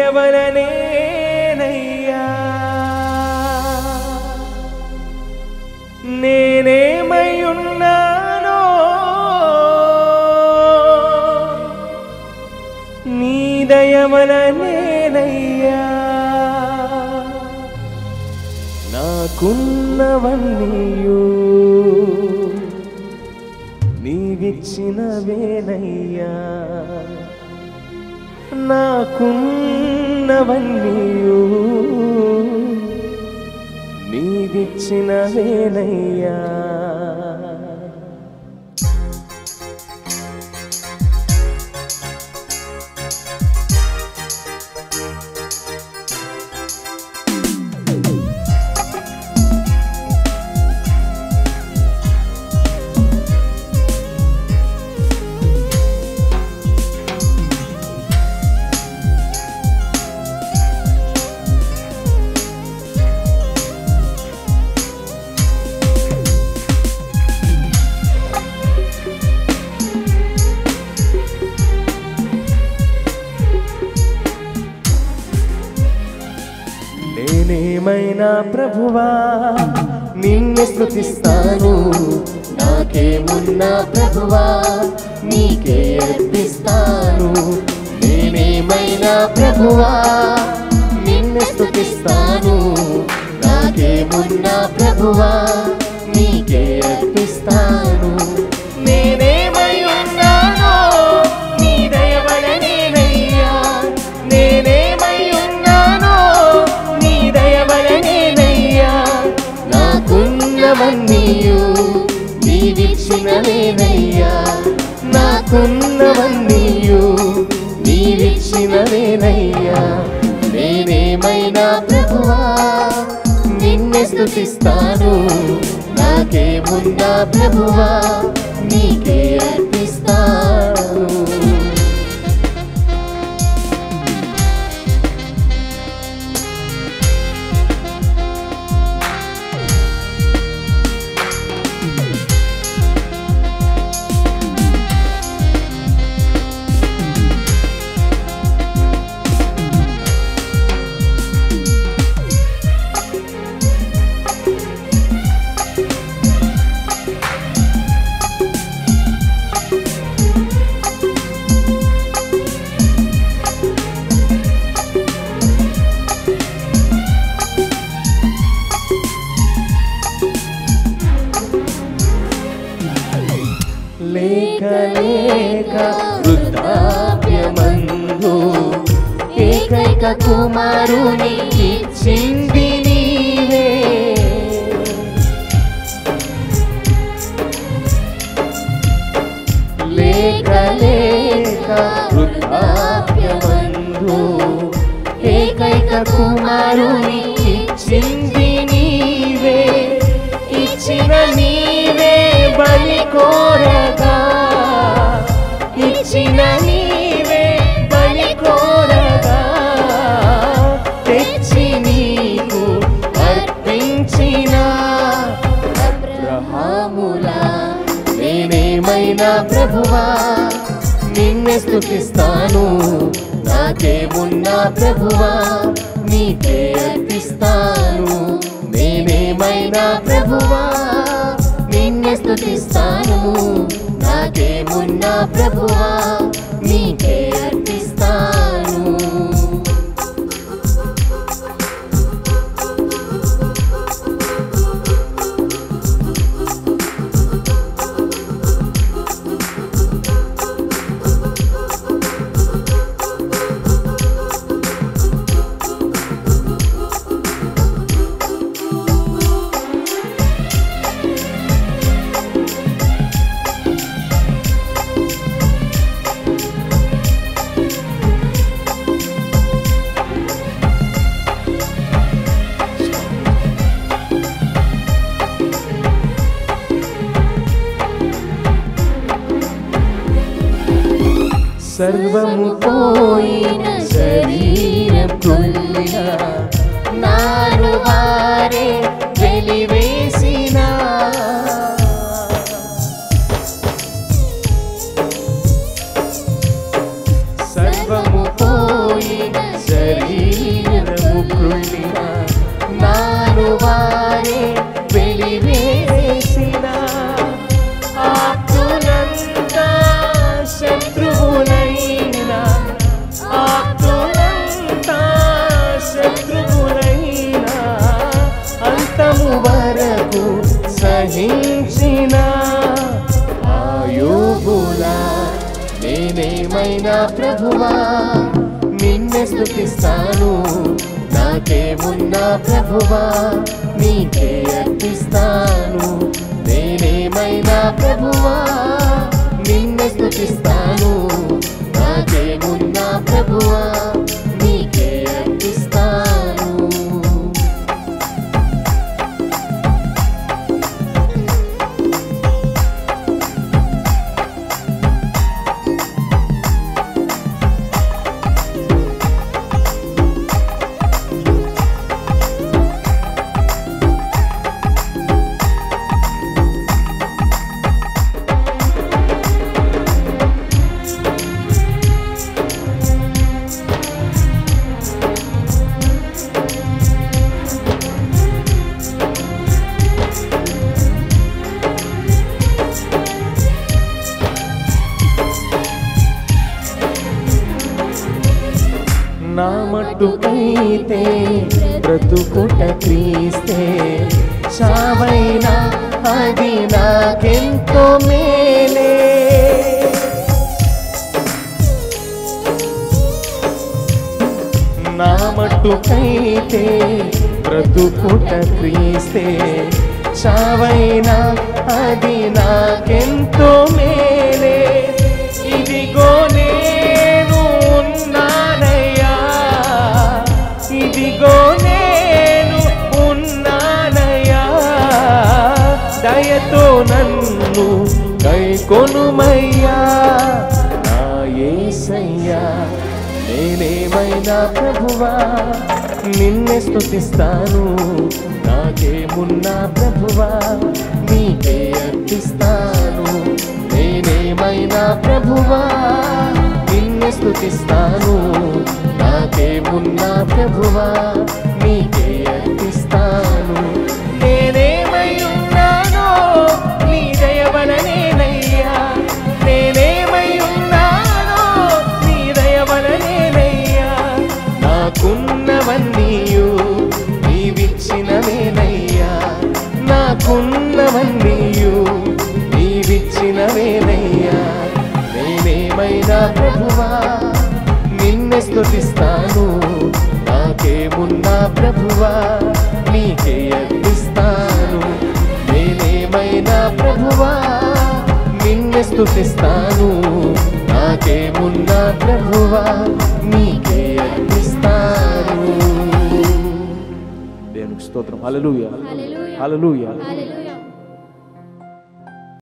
దయవలనేనయ్యా నేనేమై ఉన్నానో నీ దయవలనేనయ్యా నాకున్నవన్నీయు నీవిచ్చినవేనయ్యా నాకున్నవన్నీయు నీవిచ్చినవేనయ్యా నేనేమైనా ప్రభువా నిన్ను స్తుతిస్తాను నాకేమున్నా ప్రభువా నీకే అర్పిస్తాను నేనేమైనా ప్రభువా నిన్ను స్తుతిస్తాను నాకేమున్నా ప్రభువా నీకే అర్పిస్తాను నేనేమై ఉన్నానో నీ దయవలనేనయ్యా నేనేమై ఉన్నానో నీ దయవలనేనయ్యా నాకున్నవన్నీయు నీవిచ్చినవేనయ్యా నాకున్నవన్నీయు నీవిచ్చినవేనయ్యా నేనేమైనా ప్రభువా నిన్నే స్తుతిస్తాను నాకేమున్నా ప్రభువా నీకే అర్పిస్తాను లేక లేక వృద్ధాప్యమందు ఏకైక కుమారుని ఇచ్చింది నీవే లేక లేక వృద్ధాప్యమందు ఏకైక కుమారుని ఇచ్చింది నీవే ఇచ్చిన నీవే బలి కోరగా ఇచ్చిన నీవే బలి కోరగా తెచ్చి నీకు అర్పించిన అబ్రహాములా నేనేమైనా ప్రభువా నిన్నే స్తుతిస్తాను నాకేమున్నా ప్రభువా నీకే అర్పిస్తాను నేనేమైనా ప్రభువా నిన్నే స్తుతిస్తాను నాకేమున్నా ప్రభువా నీకే అర్పిస్తాను సర్వము పోయిన శరీరం తుల్లిన నాను వారే వెలివేసిన సర్వము పోయిన శరీరం సహించిన ఆయోగులా నేనేమైనా ప్రభువా నిన్నే స్థుతిస్తాను నాకేమున్నా ప్రభువా నీకే అర్పిస్తాను నేనేమైనా ప్రభువా నిన్నే స్థుతిస్తాను నాకేమున్నా ప్రభువా నీకే అర్పిస్తాను నా మట్టుకైతే బ్రతుకుట క్రీస్తే చావైనా అది నాకెంతో మేలే నా మట్టుకైతే బ్రతుకుట క్రీస్తే చావైనా అది నాకెంతో మేలే ఇదిగో నేను ఉన్నానయ్యా ఇదిగో నేను ఉన్నానయ్యా దయతో నన్ను కైకొనుమయ్యా నా యేసయ్యా నేనేమైనా ప్రభువా నిన్నే స్తుతిస్తాను నాకేమున్నా ప్రభువా నీకే అర్పిస్తాను నేనేమైనా ప్రభువా నిన్నే స్తుతిస్తాను నాకేమున్నా ప్రభువా నీకే అర్పిస్తాను నేనేమై ఉన్నానో నీ దయవలనేనయ్యా నేనేమై ఉన్నానో నీ దయవలనేనయ్యా నాకున్నవన్నీయు నీవిచ్చినవేనయ్యా నాకున్నవన్నీయు నీవిచ్చినవేనయ్యా నేనేమైనా ప్రభువా నిన్నే స్తుతిస్తాను నాకేమున్నా ప్రభువా నీకే అర్పిస్తాను నేనేమైనా ప్రభువా నిన్నే స్తుతిస్తాను నాకేమున్నా ప్రభువా నీకే అర్పిస్తాను దేవునికి స్తోత్రం హల్లెలూయా హల్లెలూయా. హల్లెలూయా హల్లెలూయా.